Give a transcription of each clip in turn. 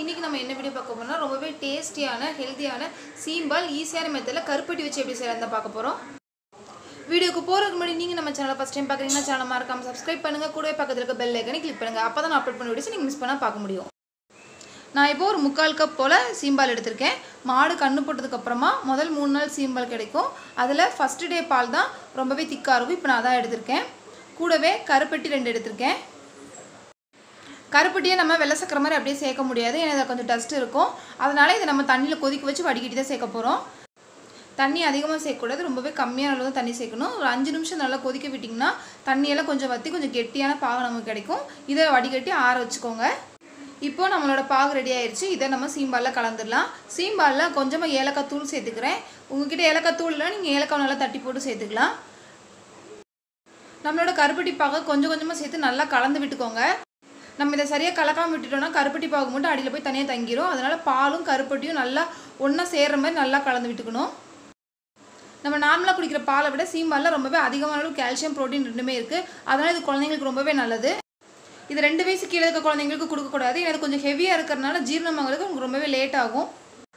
இன்றைக்கி நம்ம என்ன வீடியோ பார்க்க போறோம்னா ரொம்பவே டேஸ்டியான ஹெல்த்தியான சீம்பால் ஈஸியான மெத்தடில் கருப்பட்டி வச்சு எப்படி செய்யறத பார்க்க போகிறோம் வீடியோக்கு போகிறதுக்கு முன்னாடி நீங்கள் நம்ம சேனலை ஃபஸ்ட் டைம் பார்க்குறீங்கன்னா சேனல் மறக்காம சப்ஸ்கிரைப் பண்ணுங்கள் கூடவே பக்கத்தில் இருக்க பெல் ஐக்கனை கிளிக் பண்ணுங்கள் அப்போ தான் நான் அப்லோட் பண்ண வீடியோஸ் நீங்கள் மிஸ் பண்ணால் பார்க்க முடியும் நான் இப்போ ஒரு முக்கால் கப் போல் சீம்பால் எடுத்திருக்கேன் மாடு கண்ணு போட்டதுக்கப்புறமா முதல் மூணு நாள் சீம்பால் கிடைக்கும் அதில் ஃபஸ்ட்டு டே பால் தான் ரொம்பவே திக்காக இருக்கும் இப்போ நான் அதான் எடுத்திருக்கேன் கூடவே கருப்பட்டி ரெண்டு எடுத்திருக்கேன் கருப்பட்டியை நம்ம வெள்ளை சக்கரை மாதிரி அப்படியே சேர்க்க முடியாது ஏன்னா இதில் கொஞ்சம் டஸ்ட் இருக்கும் அதனால் இதை நம்ம தண்ணியில் கொதிக்க வச்சு வடிகட்டி தான் சேர்க்க போகிறோம் தண்ணி அதிகமாக சேர்க்கக்கூடாது ரொம்பவே கம்மியான அளவு தான் தண்ணி சேர்க்கணும் ஒரு அஞ்சு நிமிஷம் நல்லா கொதிக்க விட்டிங்கன்னா தண்ணியெல்லாம் கொஞ்சம் வற்றி கொஞ்சம் கெட்டியான பாகு நமக்கு கிடைக்கும் இதை வடிகட்டி ஆற வச்சுக்கோங்க இப்போ நம்மளோட பாகு ரெடி ஆயிடுச்சு இதை நம்ம சீம்பாலில் கலந்துடலாம் சீம்பாலில் கொஞ்சமாக ஏலக்காய் தூள் சேர்த்துக்கிறேன் உங்ககிட்ட ஏலக்காய் தூள் இல்லை நீங்கள் ஏலக்காய் நல்லா தட்டி போட்டு சேர்த்துக்கலாம் நம்மளோட கருப்பட்டி பாகை கொஞ்சம் கொஞ்சமாக சேர்த்து நல்லா கலந்து விட்டுக்கோங்க நம்ம இதை சரியாக கலக்காமல் விட்டுட்டோம்னா கருப்பட்டி பாகு மட்டும் அடியில் போய் தனியாக தங்கிரும் அதனால் பாலும் கருப்பட்டியும் நல்லா ஒன்றா சேர்கிற மாதிரி நல்லா கலந்து விட்டுக்கணும் நம்ம நார்மலாக குடிக்கிற பாலை விட சீம்பாலில் ரொம்பவே அதிகமான அளவு கால்சியம் ப்ரோட்டீன் ரெண்டுமே இருக்குது அதனால் இது குழந்தைங்களுக்கு ரொம்பவே நல்லது இது ரெண்டு வயசு கீழே இருக்க குழந்தைங்களுக்கு கொடுக்கக்கூடாது ஏன்னா இது கொஞ்சம் ஹெவியாக இருக்கிறனால ஜீரணமாகிறதுக்கு உங்களுக்கு ரொம்பவே லேட் ஆகும்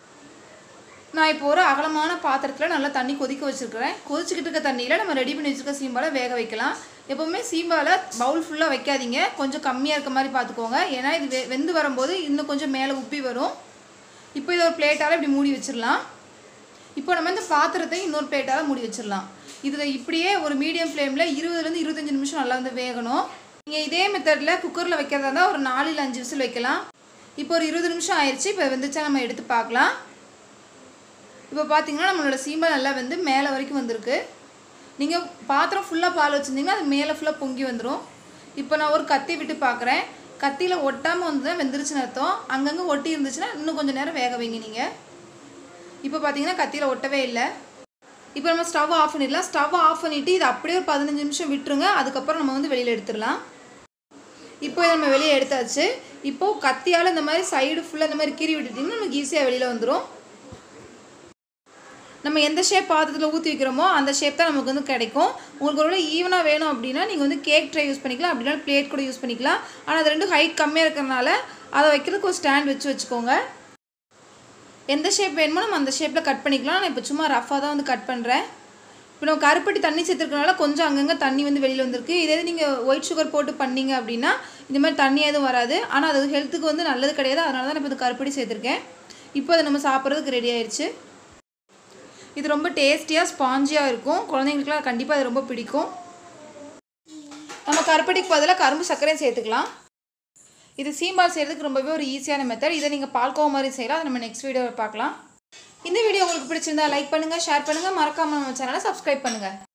நான் இப்போ ஒரு அகலமான பாத்திரத்தில் நல்லா தண்ணி கொதிக்க வச்சுருக்கிறேன் கொதிச்சுக்கிட்டு இருக்க தண்ணியில் நம்ம ரெடி பண்ணி வச்சுருக்க சீம்பாலை வேக வைக்கலாம் எப்போவுமே சீம்பாலை பவுல் ஃபுல்லாக வைக்காதீங்க கொஞ்சம் கம்மியாக இருக்க மாதிரி பார்த்துக்கோங்க ஏன்னா இது வெ வெந்து வரும்போது இன்னும் கொஞ்சம் மேலே உப்பி வரும் இப்போ இதை ஒரு பிளேட்டால் இப்படி மூடி வச்சிடலாம் இப்போ நம்ம இந்த பாத்திரத்தை இன்னொரு பிளேட்டால் மூடி வச்சிடலாம் இதில் இப்படியே ஒரு மீடியம் ஃப்ளேமில் இருபதுலேருந்து இருபத்தஞ்சி நிமிஷம் நல்லா வந்து வேகணும் நீங்கள் இதே மெத்தடில் குக்கரில் வைக்கிறதா இருந்தால் ஒரு நாலு இல்லை அஞ்சு விசில் வைக்கலாம் இப்போ ஒரு இருபது நிமிஷம் ஆயிடுச்சு இப்போ வெந்துச்சா நம்ம எடுத்து பார்க்கலாம் இப்போ பார்த்தீங்கன்னா நம்மளோட சீம்பல் நல்லா வந்து மேலே வரைக்கும் வந்திருக்கு நீங்கள் பாத்திரம் ஃபுல்லாக பால் வச்சுருந்தீங்கன்னா அது மேலே ஃபுல்லாக பொங்கி வந்துடும் இப்போ நான் ஒரு கத்தி விட்டு பார்க்குறேன் கத்தியில் ஒட்டாமல் வந்து தான் வெந்துருச்சுன்னு அர்த்தம் அங்கங்கே ஒட்டி இருந்துச்சுன்னா இன்னும் கொஞ்சம் நேரம் வேக வைங்க நீங்கள் இப்போ பார்த்தீங்கன்னா கத்தியில் ஒட்டவே இல்லை இப்போ நம்ம ஸ்டவ் ஆஃப் பண்ணிடலாம் ஸ்டவ் ஆஃப் பண்ணிவிட்டு இது அப்படியே ஒரு பதினஞ்சு நிமிஷம் விட்டுருங்க அதுக்கப்புறம் நம்ம வந்து வெளியில் எடுத்துடலாம் இப்போ இதை நம்ம வெளியே எடுத்தாச்சு இப்போது கத்தியால் இந்த மாதிரி சைடு ஃபுல்லாக இந்த மாதிரி கீறி விட்டுட்டிங்கன்னா நமக்கு ஈஸியாக வெளியில் வந்துடும் நம்ம எந்த ஷேப் பாத்திரத்தில் ஊற்றி வைக்கிறோமோ அந்த ஷேப் தான் நமக்கு வந்து கிடைக்கும் உங்களுக்கு ஒரு ஈவனாக வேணும் அப்படின்னா நீங்கள் வந்து கேக் ட்ரை யூஸ் பண்ணிக்கலாம் அப்படின்னா பிளேட் கூட யூஸ் பண்ணிக்கலாம் ஆனால் அது ரெண்டும் ஹைட் கம்மியாக இருக்கிறனால அதை வைக்கிறதுக்கு ஒரு ஸ்டாண்ட் வச்சு வச்சுக்கோங்க எந்த ஷேப் வேணுமோ நம்ம அந்த ஷேப்பில் கட் பண்ணிக்கலாம் நான் இப்போ சும்மா ரஃபாக தான் வந்து கட் பண்ணுறேன் இப்போ நம்ம கருப்பட்டி தண்ணி சேர்த்துருக்கனால கொஞ்சம் அங்கங்கே தண்ணி வந்து வெளியில் வந்திருக்கு இதே நீங்கள் ஒயிட் சுகர் போட்டு பண்ணீங்க அப்படின்னா இந்த மாதிரி தண்ணி எதுவும் வராது ஆனால் அது ஹெல்த்துக்கு வந்து நல்லது கிடையாது அதனால தான் நான் இப்போ இந்த கருப்பட்டி சேர்த்துருக்கேன் இப்போ அதை நம்ம சாப்பிட்றதுக்கு ரெடி ஆயிடுச்சு இது ரொம்ப டேஸ்டியாக ஸ்பாஞ்சியாக இருக்கும் குழந்தைங்களுக்குலாம் கண்டிப்பாக அது ரொம்ப பிடிக்கும் நம்ம கருப்பட்டிக்கு பதிலாக கரும்பு சர்க்கரையும் சேர்த்துக்கலாம் இது சீம்பால் செய்கிறதுக்கு ரொம்பவே ஒரு ஈஸியான மெத்தட் இதை நீங்கள் பால்கோவா மாதிரி செய்யலாம் அதை நம்ம நெக்ஸ்ட் வீடியோவில் பார்க்கலாம் இந்த வீடியோ உங்களுக்கு பிடிச்சிருந்தா லைக் பண்ணுங்கள் ஷேர் பண்ணுங்கள் மறக்காமல் நம்ம சேனலை சப்ஸ்கிரைப் பண்ணுங்கள்